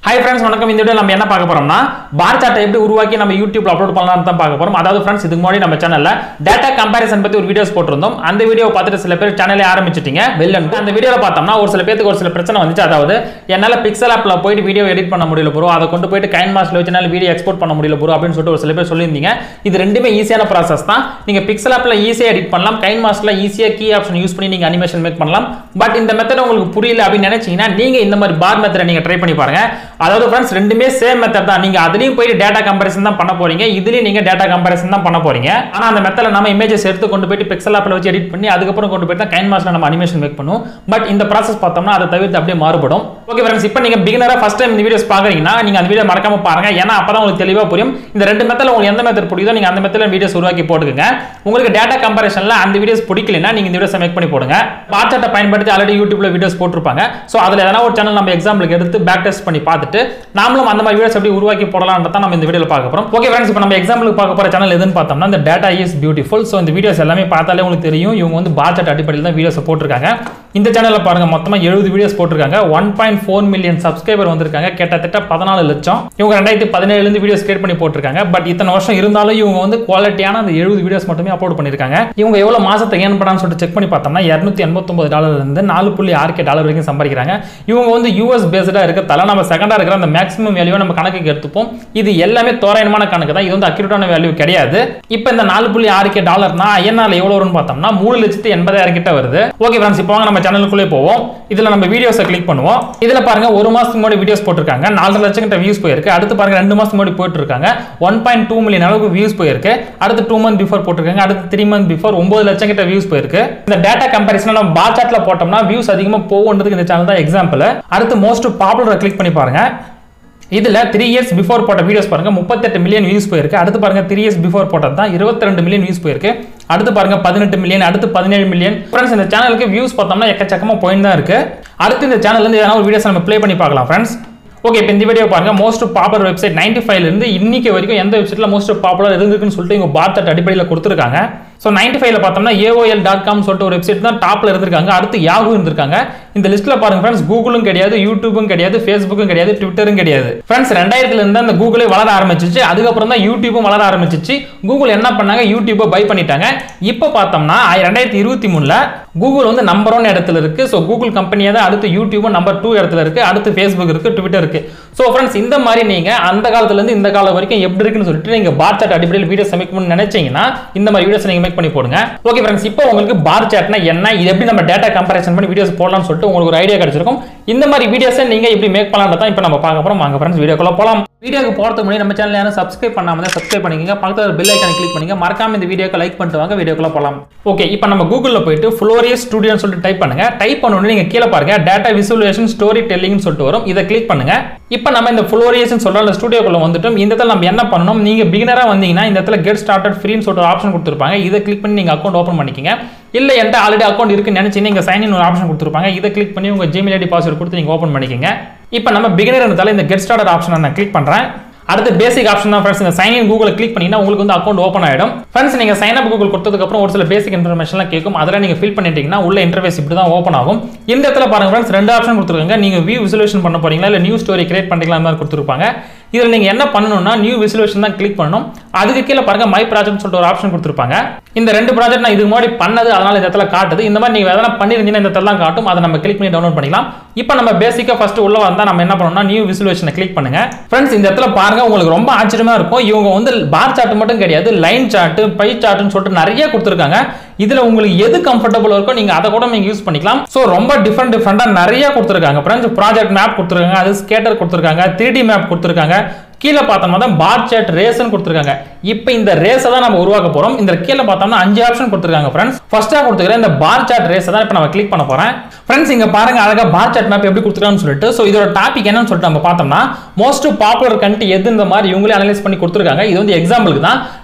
hi friends வணக்கம் இந்த video நம்ம என்ன பார்க்க போறோம்னா பார் சார்ட்டை எப்படி உருவாக்கி நம்ம யூடியூப்ல அப்லோட் பண்ணலாம்னு தான் பார்க்க போறோம் அதாவது ஃப்ரெண்ட்ஸ் இதுக்கு முன்னாடி நம்ம சேனல்ல டேட்டா கம்பேரிசன் பத்தி ஒரு வீடியோஸ் போட்டிருந்தோம் அந்த வீடியோ பார்த்துட்டு சில பேர் சேனலே ஆரம்பிச்சிட்டீங்க வெளிலன்ட்டு அந்த வீடியோல பார்த்தோம்னா ஒரு சில பேருக்கு ஒரு சில பிரச்சனை வந்துச்சு அதாவது என்னால பிக்சல் ஆப்ல போயிட்டு வீடியோ எடிட் பண்ண முடியல ப்ரோ அதை கொண்டு போயிட்டு கைன் மாஸ்ல வச்சு என்னால வீடியோ எக்ஸ்போர்ட் பண்ண முடியல ப்ரோ அப்படின்னு சொல்லிட்டு ஒரு சில பேர் சொல்லியிருந்தீங்க இது ரெண்டுமே ஈஸியான ப்ராசஸ் தான் நீங்க பிக்சல் ஆப்ல ஈஸியா எடிட் பண்ணலாம் கைன் மாஸ்ல ஈஸியா கீ ஆப்ஷன் யூஸ் பண்ணி நீங்க அனிமேஷன் மேக் பண்ணலாம் பட் இந்த மெத்தட் உங்களுக்கு புரியல அப்படின்னு நினைச்சீங்கன்னா நீங்க இந்த மாதிரி பார் மெத்தடை நீங்க ட்ரை பண்ணி பாருங்க அதாவது ஃப்ரெண்ட்ஸ் ரெண்டுமே சேம் மெத்தட் தான் நீங்க அதுலயும் போயிட்டு டேட்டா கம்பேரிசன் தான் பண்ண போறீங்க இதுலயும் நீங்க டேட்டா கம்பேரிசன் தான் பண்ண போறீங்க ஆனா அந்த மெத்தட்ல நம்ம இமேஜஸ் எடுத்து கொண்டு போயிட்டு பிக்சல் ஆப்ல வச்சு எடிட் பண்ணி அதுக்கப்புறம் கொண்டு போயிட்டு கைன் மாஸ்ல நம்ம அனிமேஷன் மேக் பண்ணுவோம் பட் இந்த ப்ராசஸ் பார்த்தோம்னா அதை தவிர்த்து அப்படியே மாறுபடும் ஓகே ஃப்ரெண்ட்ஸ் இப்போ நீங்க பிகினரா ஃபர்ஸ்ட் டைம் இந்த வீடியோஸ் பாக்குறீங்கன்னா நீங்க அந்த வீடியோ மறக்காம பாருங்க ஏன்னா அப்பதான் உங்களுக்கு தெளிவா புரியும் இந்த ரெண்டு மெத்தட்ல உங்களுக்கு எந்த மெத்தட் பிடிக்குதோ நீங்க அந்த மெத்தட்ல வீடியோஸ் உருவாக்கி போட்டுக்கங்க உங்களுக்கு டேட்டா கம்பேரிசன்ல அந்த வீடியோஸ் பிடிக்கலனா நீங்க இந்த வீடியோஸ் மேக் பண்ணி போடுங்க பாட்சாட்டை பயன்படுத்தி ஆல்ரெடி யூடியூப்ல வீடியோஸ் போட்டிருப்பாங்க ஸோ அதுல எதனா ஒரு சேனல் நம்ம எக்ஸாம்பிளுக்கு எடுத்து பேக் டெஸ்ட் பண்ணி பார்த்துட்டு நாமளும் அந்த மாதிரி வீடியோஸ் எப்படி உருவாக்கி போடலாம்ன்றத நம்ம இந்த வீடியோல பார்க்க போறோம் ஓகே ஃப்ரெண்ட்ஸ் இப்போ நம்ம எக்ஸாம்பிளுக்கு பார்க்க போற சேனல் எதுன்னு பார்த்தோம்னா இந்த டேட்டா இஸ் பியூட்டிஃபுல் ஸோ இந்த வீடியோஸ் எல்லாமே பார்த்தாலே உங்களுக்கு தெரியும் இவங்க வந்து பாட்சாட் அடிப்படையில் தான் வீடியோஸ் போட்டிருக்காங்க இந்த சேனல்ல பாருங்க மொத்தமா எழுபது வீடியோஸ் போட்டிருக்காங்க one point four million subscriber வந்திருக்காங்க கிட்டத்தட்ட பதினாலு லட்சம் இவங்க ரெண்டாயிரத்தி பதினேழுல இருந்து வீடியோஸ் கிரியேட் பண்ணி போட்டிருக்காங்க பட் இத்தனை வருஷம் இருந்தாலும் இவங்க வந்து குவாலிட்டியான அந்த எழுபது வீடியோஸ் மட்டுமே அப்லோட் பண்ணிருக்காங்க இவங்க எவ்வளவு மாசத்தை ஏன் பண்ணான்னு சொல்லிட்டு செக் பண்ணி பார்த்தோம்னா இரநூத்தி எண்பத்தொன்பது டாலர்ல இருந்து நாலு புள்ளி ஆறு கே டாலர் வரைக்கும் சம்பாதிக்கிறாங்க இவங்க வந்து யூஎஸ் பேஸ்டா இருக்கிறதால நம்ம செகண்டா இருக்கிற அந்த மேக்ஸிமம் வேல்யூ நம்ம கணக்குக்கு எடுத்துப்போம் இது எல்லாமே தோராயமான கணக்கு தான் இது வந்து அக்யூரேட்டான வேல்யூ கிடையாது இப்போ இந்த நாலு புள்ளி ஆறு கே டாலர்னா ஐஎன்ஆர் எவ்வளவு வரும்னு பார்த்தோம்னா மூணு லட்சத்தி எண்பதாயிரம் கிட்ட வருது ஓகே ஃப்ரெண்ட்ஸ் இப்போ வாங்க நம்ம சேனலுக்குள்ளே போவோம் இதுல நம்ம வீடியோஸை கிளிக் பண்ணுவோம் இதுல பாருங்க ஒரு மாசத்துக்கு முன்னாடி வீடியோஸ் போட்டிருக்காங்க நாலரை லட்சம் கிட்ட வியூஸ் போயிருக்கு அடுத்து பாருங்க ரெண்டு மாசத்துக்கு முன்னாடி போயிட்டு இருக்காங்க ஒன் பாயிண்ட் டூ மில்லியன் அளவுக்கு வியூஸ் போயிருக்கு அடுத்து டூ மந்த் பிஃபோர் போட்டிருக்காங்க அடுத்து த்ரீ மந்த் பிஃபோர் ஒன்பது லட்சம் கிட்ட வியூஸ் போயிருக்கு இந்த டேட்டா கம்பேரிசன் நம்ம பார் சார்ட்ல போட்டோம்னா வியூஸ் அதிகமா போகுன்றதுக்கு இந்த சேனல் தான் எக்ஸாம்பிள் அடுத்து மோஸ்ட் பாப்புலரை கிளிக் பண்ணி பாருங்க இதுல த்ரீ இயர்ஸ் பிஃபோர் போட்ட வீடியோஸ் பாருங்க முப்பத்தெட்டு மில்லியன் வியூஸ் போயிருக்கு அடுத்து பாருங்க த்ரீ இயர்ஸ் பிஃபோர் போட்டது தான் இருபத்தி ரெண்டு மில்லியன் வியூஸ் போயிருக்கு அடுத்து பாருங்க பதினெட்டு மில்லியன் அடுத்து பதினேழு மில்லியன் ஃப்ரெண்ட்ஸ் இந்த சேனலுக்கு வியூஸ் பார்த்தோம்னா எக்கச்சக்கமா போயின்னு தான் இருக்கு அடுத்து இந்த சேனல்ல இருந்து எதனா ஒரு வீடியோஸ் நம்ம ப்ளே பண்ணி பார்க்கலாம் ஃப்ரெண்ட்ஸ் ஓகே இப்போ இந்த வீடியோ பாருங்க மோஸ்ட் பாப்புலர் வெப்சைட் நைன்டி ஃபைவ்ல இருந்து இன்னைக்கு வரைக்கும் எந்த வெப்சைட்ல மோஸ்ட் பாப்புலர் இருந்திருக்குன்னு சொல்லிட்டு இவங்க பார்த்த அடிப்படையில் கொடுத்துருக்காங்க ஸோ நைன்டி ஃபைவ்ல பார்த்தோம்னா ஏஓஎல் டாட் காம் சொல்லிட்டு ஒரு வெப்சைட் தான் டாப்ல இருந்திருக்காங்க அடுத்து யாகு இருந்திருக்காங்க இந்த லிஸ்ட்ல பாருங்க ஃப்ரெண்ட்ஸ் கூகுளும் கிடையாது யூடியூபும் கிடையாது ஃபேஸ்புக்கும் கிடையாது ட்விட்டரும் கிடையாது ஃப்ரெண்ட்ஸ் ரெண்டாயிரத்துல இருந்து அந்த கூகுளே வளர ஆரம்பிச்சிச்சு அதுக்கப்புறம் தான் யூடியூபும் வளர ஆரம்பிச்சிச்சு கூகுள் என்ன பண்ணாங்க யூடியூப்பை பை பண்ணிட்டாங்க இப்போ பார்த்தோம்னா ரெண்டாயிரத்தி இருபத்தி மூணுல கூகுள் வந்து நம்பர் ஒன் இடத்துல இருக்கு ஸோ கூகுள் கம்பெனியை தான் அடுத்து யூடியூபும் நம்பர் டூ இடத்துல இருக்கு அடுத்து ஃபேஸ்புக் இருக்கு ட்விட்டர் இருக்கு ஸோ ஃப்ரெண்ட்ஸ் இந்த மாதிரி நீங்க அந்த காலத்துல இருந்து இந்த காலம் வரைக்கும் எப்படி இருக்குன்னு சொல்லிட்டு நீங்க பார் சாட் அடிப்படையில் வீடியோ சமைக்கணும்னு நினைச்சீங்கன்னா இந்த மாதிரி வீடியோஸ் நீங்க மேக் பண்ணி போடுங்க ஓகே ஃப்ரெண்ஸ் இப்போ உங்களுக்கு பார் சாட்னா என்ன இது எப்படி நம்ம டேட்டா கம்பேரிசன் பண்ணி வீடியோஸ் போடலாம்னு சொல்லிட்டு உங்களுக்கு ஒரு ஐடியா கிடைச்சிருக்கும் இந்த மாதிரி வீடியோஸை நீங்க எப்படி மேக் பண்ணலாம் தான் இப்போ நம்ம பார்க்க போறோம் வாங்க ஃப்ரெண்ட்ஸ் வீடியோக்குள்ள போலாம் வீடியோக்கு போறதுக்கு முன்னாடி நம்ம சேனல் யாரும் சப்ஸ்கிரைப் பண்ணாம தான் சப்ஸ்கிரைப் பண்ணிக்கங்க பக்கத்துல பெல் ஐக்கானை கிளிக் பண்ணுங்க மறக்காம இந்த வீடியோக்கு லைக் பண்ணிட்டு வாங்க வீடியோக்குள்ள போலாம் ஓகே இப்போ நம்ம கூகுள்ல போயிட்டு ஃப்ளோரியஸ் ஸ்டுடியோன்னு சொல்லிட்டு டைப் பண்ணுங்க டைப் பண்ண நீங்க கீழே பாருங்க டேட்டா விசுவலேஷன் ஸ்டோரி டெல்லிங்னு சொல்லிட்டு வரும் இதை கிளிக் பண்ணுங்க இப்போ நம்ம இந்த ஃப்ளோரியஸ் சொல்ற அந்த ஸ்டுடியோக்குள்ள வந்துட்டோம் இந்த இடத்துல நம்ம என்ன பண்ணணும் நீங்க பிகினரா வந்தீங்கன்னா இந்த இடத்துல கெட் ஸ்டார்டட் ஃப்ரீன்னு சொல்லிட்டு ஆப்ஷன் கொடுத்துருப்பாங்க இதை கிளிக் பண்ணி நீங்க அக்கௌண்ட் ஓப்பன் பண்ணிக்கங்க இல்ல என்கிட்ட ஆல்ரெடி அக்கௌண்ட் இருக்குன்னு நினைச்சீங்க இங்க சைன் இன் ஒரு ஆப்ஷன் கொடுத்துருப்பாங்க இதை கிளிக் பண்ணி உங்க ஜிமெயில் ஐடி பாஸ்வேர்ட் கொடுத்து நீங்க ஓப்பன் பண்ணிக்கங்க இப்போ நம்ம பிகினர் இருந்தால இந்த கெட் ஸ்டார்டட் ஆப்ஷனை நான் கிளிக் பண்றேன் அடுத்து பேசிக் ஆப்ஷன் தான் ஃப்ரெண்ட்ஸ் இந்த சைன் இன் கூகுள் கிளிக் பண்ணீங்கன்னா உங்களுக்கு வந்து அக்கௌண்ட் ஓப்பன் ஆயிடும் ஃப்ரெண்ட்ஸ் நீங்க சைன் அப் கூகுள் கொடுத்ததுக்கு அப்புறம் ஒரு சில பேசிக் இன்ஃபர்மேஷன்லாம் கேட்கும் அதெல்லாம் நீங்க ஃபில் பண்ணிட்டீங்கன்னா உள்ள இன்டர்வேஸ் இப்படி தான் ஓப்பன் ஆகும் இந்த இடத்துல பாருங்க ஃப்ரெண்ட்ஸ் ரெண்டு ஆப்ஷன் கொடுத்துருக்காங்க நீங்க வியூ விசுலேஷன் பண்ண போறீங்களா இல்ல நியூ ஸ்டோரி கிரியேட் பண்ணிக்கலாம் மாதிரி கொடுத்துருப்பாங்க இதில் நீங்கள் என்ன பண்ணணும்னா நியூ விசுலேஷன் தான் கிளிக் பண்ணணும் அதுக்கு கீழே பாருங்க மை ப்ராஜெக்ட் சொல்லிட்டு ஒரு ஆப்ஷன் கொடுத்துருப்பாங்க இந்த ரெண்டு ப்ராஜெக்ட் நான் இதுக்கு முன்னாடி பண்ணது அதனால இந்த இடத்துல காட்டுது இந்த மாதிரி நீங்கள் எதனா பண்ணிருந்தீங்கன்னா இந்த இடத்துல காட்டும் அதை நம்ம கிளிக் பண்ணி டவுன்லோட் பண்ணிக்கலாம் இப்போ நம்ம பேசிக்காக ஃபர்ஸ்ட் உள்ள வந்தால் நம்ம என்ன பண்ணணும்னா நியூ விசுலேஷனை கிளிக் பண்ணுங்க ஃப்ரெண்ட்ஸ் இந்த இடத்துல பாருங்க உங்களுக்கு ரொம்ப ஆச்சரியமா இருக்கும் இவங்க வந்து பார் சார்ட் மட்டும் கிடையாது லைன் சார்ட் பை சார்ட்னு சொல்லிட்டு நிறைய கொடுத்துருக்காங்க இதுல உங்களுக்கு எது கம்ஃபர்டபுள் இருக்கோ நீங்க அதை கூட நீங்க யூஸ் பண்ணிக்கலாம் ஸோ ரொம்ப டிஃப்ரெண்ட் டிஃப்ரெண்டா நிறைய கொடுத்துருக்காங்க ஃப்ரெண்ட்ஸ் ப்ராஜெக்ட் மேப் கொடுத்துருக்காங்க அது ஸ்கேட்டர் கொடுத்துருக்காங்க த்ரீ டி மேப் கொடுத்துருக்காங்க கீழே பார்த்தோம்னா தான் பார் சாட் ரேஸ்னு கொடுத்துருக்காங்க இப்போ இந்த ரேஸை தான் நம்ம உருவாக்க போறோம் இந்த கீழே பார்த்தோம்னா அஞ்சு ஆப்ஷன் கொடுத்துருக்காங்க ஃப்ரெண்ட்ஸ் ஃபர்ஸ்டா கொடுத்துருக்க இந்த பார் சாட் ரேஸை தான் இப்போ நம்ம கிளிக் பண்ண போறேன் ஃப்ரெண்ட்ஸ் இங்க பாருங்க அழகா பார் சாட் மேப் எப்படி கொடுத்துருக்கான்னு சொல்லிட்டு ஸோ இதோட டாபிக் என்னன்னு சொல்லிட்டு நம்ம பார்த்தோம்னா மோஸ்ட் பாப்புலர் கண்ட்ரி எது இந்த மாதிரி இவங்களே அனலைஸ் பண்ணி கொடுத்துருக்காங்க இது வந்து எக்ஸாம்பிளுக்கு தான்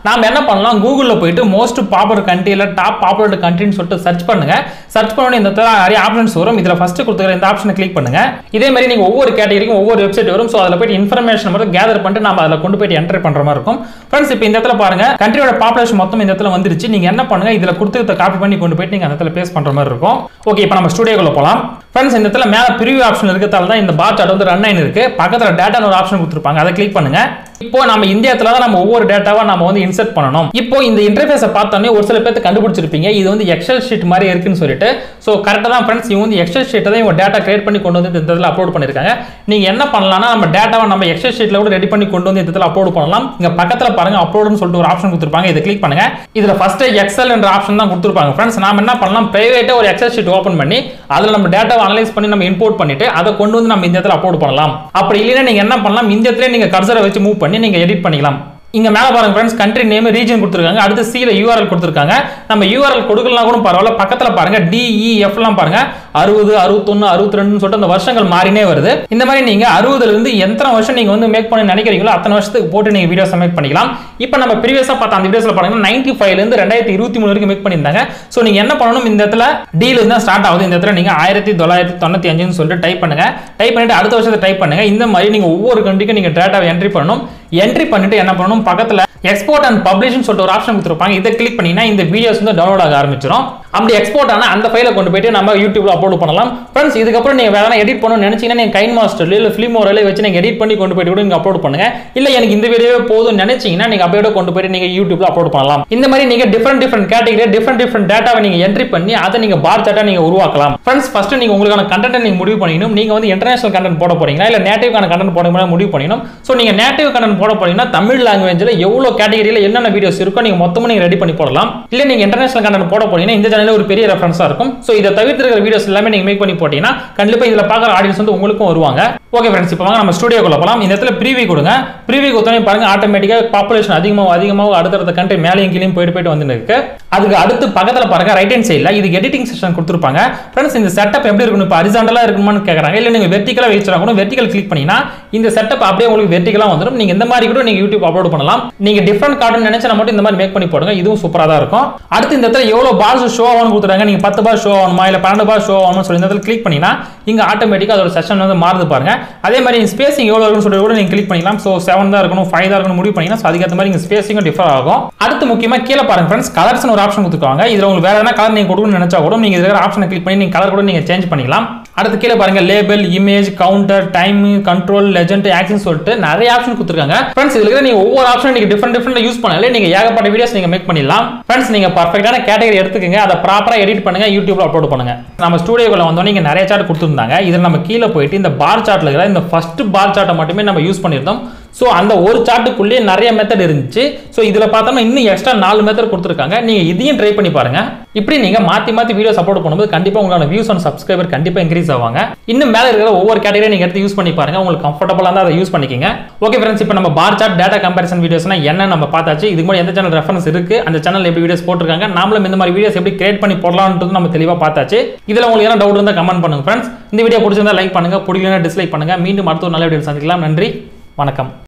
நாம என்ன பண்ணலாம் கூகுளில் போயிட்டு மோஸ்ட் பாப்புலர் கண்ட்ரி இல்லை டாப் பாப்புலர் கண்ட்ரின்னு சொல்லிட்டு சர்ச் பண்ணுங்க சர்ச் பண்ணி இந்த இடத்துல நிறைய ஆப்ஷன்ஸ் வரும் இதில் ஃபர்ஸ்ட் கொடுத்துக்கிற இந்த ஆப்ஷனை கிளிக் பண்ணுங்க இதே மாதிரி நீங்க ஒவ்வொரு கேட்டகரிக்கும் ஒவ்வொரு வெப்சைட் வரும் ஸோ அதில் போயிட்டு இன்ஃபர்மேஷன் மட்டும் கேதர் பண்ணிட்டு நம்ம அதில் கொண்டு போயிட்டு என்டர் பண்ற மாதிரி இருக்கும் ஃப்ரெண்ட்ஸ் இப்போ இந்த இடத்துல பாருங்க கண்ட்ரியோட பாப்புலேஷன் மொத்தம் இந்த இடத்துல வந்துருச்சு நீங்க என்ன பண்ணுங்க இதில் கொடுத்துருக்க காப்பி பண்ணி கொண்டு போயிட்டு நீங்க அந்த இடத்துல பேஸ் பண்ற மாதிரி இருக்கும் ஓகே இப்போ நம்ம ஸ்டுடியோக்குள்ள போகலாம் ஃப்ரெண்ட்ஸ் இந்த இடத்துல மேலே ப்ரிவியூ ஆப்ஷன் இருக்கிறதால தான் இந்த பார் சார்ட் வந்து ரன் ஆயின் இருக்கு பக்கத்தில் டேட்டான்னு ஒரு ஆப்ஷன் கொடுத்துருப்பாங்க அதை கிளிக் பண்ணுங்க இப்போ நம்ம இந்தியாத்துல தான் நம்ம ஒவ்வொரு டேட்டாவா நம்ம வந்து இன்சர்ட் பண்ணணும் இப்போ இந்த இன்டர்ஃபேஸை பார்த்தோன்னே ஒரு சில பேர்த்து கண்டுபிடிச்சிருப்பீங்க இது வந்து எக்ஸல் ஷீட் மாதிரி இருக்குன்னு சொல்லிட்டு ஸோ கரெக்டாக தான் ஃப்ரெண்ட்ஸ் இவங்க வந்து எக்ஸல் ஷீட்டை தான் இவங்க டேட்டா கிரியேட் பண்ணி கொண்டு வந்து இந்த இதில் அப்லோட் பண்ணியிருக்காங்க நீங்க என்ன பண்ணலாம்னா நம்ம டேட்டாவை நம்ம எக்ஸல் ஷீட்ல கூட ரெடி பண்ணி கொண்டு வந்து இந்த இதில் அப்லோட் பண்ணலாம் இங்க பக்கத்தில் பாருங்க அப்லோடுன்னு சொல்லிட்டு ஒரு ஆப்ஷன் கொடுத்துருப்பாங்க இதை கிளிக் பண்ணுங்க இதுல ஃபர்ஸ்ட் எக்ஸல் என்ற ஆப்ஷன் தான் கொடுத்துருப்பாங்க ஃப்ரெண்ட்ஸ் நாம என்ன பண்ணலாம் பிரைவேட்டா ஒரு எக்ஸல் ஷீட் ஓப்பன் பண்ணி அதில் நம்ம டேட்டாவை அனலைஸ் பண்ணி நம்ம இம்போர்ட் பண்ணிட்டு அதை கொண்டு வந்து நம்ம இந்த இடத்துல அப்லோட் பண்ணலாம் அப்படி இல்லைன்னா நீங்க என்ன பண்ணலாம் இந்த இடத்துல நீங்க கர்சரை வச்சு மூவ் பண்ணி நீங்க எடிட் பண்ணிக்கலாம் இங்க மேல பாருங்க ஃப்ரெண்ட்ஸ் கண்ட்ரி நேம் ரீஜன் கொடுத்துருக்காங்க அடுத்து சில யூஆர்எல் கொடுத்துருக்காங்க நம்ம யூஆர்எல் கொடுக்கலாம் கூட பரவாயில்ல பக்கத்துல பாருங்க டிஇஎஃப் எல்லாம் பாருங்க அறுபது அறுபத்தொன்னு அறுபத்தி ரெண்டுன்னு சொல்லிட்டு அந்த வருஷங்கள் மாறினே வருது இந்த மாதிரி நீங்க அறுபதுல இருந்து எத்தனை வருஷம் நீங்க வந்து மேக் பண்ண நினைக்கிறீங்களோ அத்தனை வருஷத்துக்கு போட்டு நீங்க வீடியோஸ் மேக் பண்ணிக்கலாம் இப்போ நம்ம ப்ரீவியஸா பார்த்த அந்த வீடியோஸ்ல பாருங்க நைன்டி ஃபைவ்ல இருந்து ரெண்டாயிரத்தி இருபத்தி மூணு வரைக்கும் மேக் பண்ணியிருந்தாங்க ஸோ நீங்க என்ன பண்ணணும் இந்த இடத்துல டீல் இருந்து ஸ்டார்ட் ஆகுது இந்த இடத்துல நீங்க ஆயிரத்தி தொள்ளாயிரத்தி தொண்ணூத்தி அஞ்சுன்னு சொல்லிட்டு டைப் பண்ணுங்க டைப் பண்ணிட்டு அடுத்த வருஷத்தை டைப் பண்ணுங்க இந்த மாதிரி நீங்க ஒவ்வொரு கண்ட்ரிக்கும் நீங்க டேட்டாவை என்ட்ரி பண்ணணும் என்ட்ரி பண்ணிட்டு என்ன பண்ணணும் பக்கத்துல எக்ஸ்போர்ட் அண்ட் பப்ளிஷ்னு சொல்லிட்டு ஒரு ஆப்ஷன் கொடுத்துருப்பாங்க இதை கிளிக் பண்ணீங்கன்னா இந்த வீடியோஸ் வந்து டவுன்லோட் ஆக ஆரம்பிச்சிடும் அப்படி எக்ஸ்போர்ட் ஆனா அந்த ஃபைலை கொண்டு போயிட்டு நம்ம யூடியூப்ல அப்லோட் பண்ணலாம் ஃப்ரெண்ட்ஸ் இதுக்கப்புறம் நீங்க வேற எடிட் பண்ணணும்னு நினைச்சீங்கன்னா நீங்க கைன் மாஸ்டர்ல இல்ல ஃபிலிம் ஓரல வச்சு நீங்க எடிட் பண்ணி கொண்டு போயிட்டு கூட நீங்க அப்லோட் பண்ணுங்க இல்ல எனக்கு இந்த வீடியோவே போதும்னு நினைச்சீங்கன்னா நீங்க அப்படியே கொண்டு போயிட்டு நீங்க யூடியூப்ல அப்லோட் பண்ணலாம் இந்த மாதிரி நீங்க different different category different different டேட்டாவை நீங்க என்ட்ரி பண்ணி அதை நீங்க பார் சார்ட்டா நீங்க உருவாக்கலாம் ஃப்ரெண்ட்ஸ் ஃபர்ஸ்ட் நீங்க உங்களுக்கான கண்டென்ட் நீங்க முடிவு பண்ணிக்கணும் நீங்க வந்து இன்டர்நேஷனல் கண்டென்ட் போட போறீங்களா இல்ல நேட்டிவ்கான கண்டென்ட் போட போறீங்களா முடிவு பண்ணிக்கணும் ஸோ நீங்க நேட்டிவ் கண்டென்ட் போட போறீங்கன்னா தமிழ் லாங்குவேஜ்ல எவ்வளவு கேட்டகரியில என்னென்ன வீடியோஸ் இருக்கோ நீங்க மொத்தமா நீங்க ரெடி பண்ணி போடலாம் இல்ல நீங்க இன்டர்நேஷனல் கண்டென்ட் போட போறீங்கன்னா இந்த சேனல்ல ஒரு பெரிய ரெஃபரன்ஸா இருக்கும் ஸோ இதை தவிர்த்து இருக்கிற வீடியோஸ் எல்லாமே நீங்க மேக் பண்ணி போட்டீங்கன்னா கண்டிப்பா இதுல பாக்குற ஆடியன்ஸ் வந்து உங்களுக்கும் வருவாங்க ஓகே ஃப்ரெண்ட்ஸ் இப்போ வாங்க நம்ம ஸ்டுடியோக்குள்ள போகலாம் இந்த இடத்துல ப்ரீவியூ கொடுங்க ப்ரீவியூ கொடுத்தோன்னே பாருங்க ஆட்டோமேட்டிக்காக பாப்புலேஷன் அதிகமாக அதிகமாக அடுத்தடுத்த கண்ட்ரி மேலேயும் கீழேயும் போயிட்டு போயிட்டு வந்து இருக்கு அதுக்கு அடுத்து பக்கத்தில் பாருங்க ரைட் ஹேண்ட் சைடில் இதுக்கு எடிட்டிங் செக்ஷன் கொடுத்துருப்பாங்க ஃப்ரெண்ட்ஸ் இந்த செட்டப் எப்படி இருக்கணும் இப்போ அரிசாண்டலாக இருக்கணுமான்னு கேட்குறாங்க இல்லை நீங்கள் வெர்டிக்கலாக வச்சுனா கூட வெர்டிக்கல் கிளிக் பண்ணினா இந்த செட்டப் அப்படியே உங்களுக்கு வெர்டிக்கலாக வந்துடும் நீங்கள் இந்த மாதிரி கூட நீங்கள் யூடியூப் அப்லோட் பண்ணலாம் நீங்கள் டிஃப்ரெண்ட் கார்டன் நினைச்சா மட்டும் இந்த மாதிரி மேக் பண்ணி போடுங்க இதுவும் சூப்பராக தான் இருக்கும் அடுத்து இந்த இடத்துல எவ்வளோ பார்ஸ் ஷோ ஆகணும் கொடுத்துருக்காங்க நீங்கள் பத்து பார் ஷோ ஆகணுமா இல்லை பன்னெண்டு பார் ஷோ ஆகணும்னு சொல்லி இந்த இடத்துல கிளிக் பண்ணினா இங்கே ஆட்டோமேட்டிக்காக அதோட செஷன் வந்து மாறுது பாருங்க அதே மாதிரி ஸ்பேசிங் எவ்வளோ இருக்குன்னு சொல்லி கூட நீங்கள் கிளிக் பண்ணிக்கலாம் ஸோ செவன் தான் இருக்கணும் ஃபைவ் தான் இருக்கணும் முடிவு பண்ணிங்கன்னா ஸோ அதுக்கேற்ற மாதிரி இங்கே ஸ்பேசிங்கும் டிஃபர் ஆகும் அடுத்து முக்கியமாக கீழே பாருங்க ஃப்ரெண்ட்ஸ் கலர்ஸ்னு ஒரு ஆப்ஷன் கொடுத்துருக்காங்க இதில் உங்களுக்கு வேற எதனா கலர் நீங்கள் கொடுக்கணும்னு நினைச்சா கூட நீங்கள் இருக்கிற ஆப்ஷனை கிளிக் பண்ணி நீங்கள் கலர் கூட நீங்கள் சேஞ்ச் பண்ணிக்கலாம் அடுத்து கீழே பாருங்க label image counter time control legend action சொல்லிட்டு நிறைய ஆப்ஷன் கொடுத்துருக்காங்க ஃப்ரெண்ட்ஸ் இதுல இருக்கிற நீங்க ஒவ்வொரு ஆப்ஷன் நீங்க டிஃபரெண்ட் டிஃபரெண்ட் யூஸ் பண்ணாலே நீங்க ஏகப்பட்ட வீடியோஸ் நீங்க மேக் பண்ணிடலாம் ஃப்ரெண்ட்ஸ் நீங்க பர்ஃபெக்டான கேட்டகரி எடுத்துக்கங்க அதை ப்ராப்பரா எடிட் பண்ணுங்க யூடியூப்ல அப்லோட் பண்ணுங்க நம்ம ஸ்டூடியோக்குள்ள வந்தோம் இங்க நிறைய சார்ட் கொடுத்துருந்தாங்க இதில் நம்ம கீழே போயிட்டு இந்த பார் சார்ட்ல இருக்கிற இந்த ஃபர்ஸ்ட் பார் சார்ட்டை மட்டுமே நம்ம யூஸ் பண்ணியிருந்தோம் ஸோ அந்த ஒரு சார்ட்டுக்குள்ளேயே நிறைய மெத்தட் இருந்துச்சு ஸோ இதில் பார்த்தோம்னா இன்னும் எக்ஸ்ட்ரா நாலு மெத்தட் கொடுத்துருக்காங்க நீங்கள் இதையும் ட்ரை பண்ணி பாருங்க இப்படி நீங்கள் மாற்றி மாற்றி வீடியோ சப்போர்ட் பண்ணும்போது கண்டிப்பாக உங்களோட வியூஸ் அண்ட் சப்ஸ்கிரைபர் கண்டிப்பாக இன்க்ரீஸ் ஆவாங்க இன்னும் மேலே இருக்கிற ஒவ்வொரு கேட்டகரியும் நீங்கள் எடுத்து யூஸ் பண்ணி பாருங்க உங்களுக்கு கம்ஃபர்டபுளாக இருந்தால் அதை யூஸ் பண்ணிக்கங்க ஓகே ஃப்ரெண்ட்ஸ் இப்போ நம்ம பார் சார்ட் டேட்டா கம்பேரிசன் வீடியோஸ்னா என்ன நம்ம பார்த்தாச்சு இதுக்கு முன்னாடி எந்த சேனல் ரெஃபரன்ஸ் இருக்கு அந்த சேனல் எப்படி வீடியோஸ் போட்டிருக்காங்க நாமளும் இந்த மாதிரி வீடியோஸ் எப்படி கிரியேட் பண்ணி போடலாம்ன்றது நம்ம தெளிவாக பார்த்தாச்சு இதில் உங்களுக்கு என்ன டவுட் இருந்தால் கமெண்ட் பண்ணுங்க ஃப்ரெண்ட்ஸ் இந்த வீடியோ பிடிச்சிருந்தா லைக் பண்ணுங்க பிடிக்கலன்னா டிஸ்லைக் பண்ணுங்க மீண்டும் அடுத்த ஒரு நல்ல வீடியோ சந்திக்கலாம் நன்றி வணக்கம்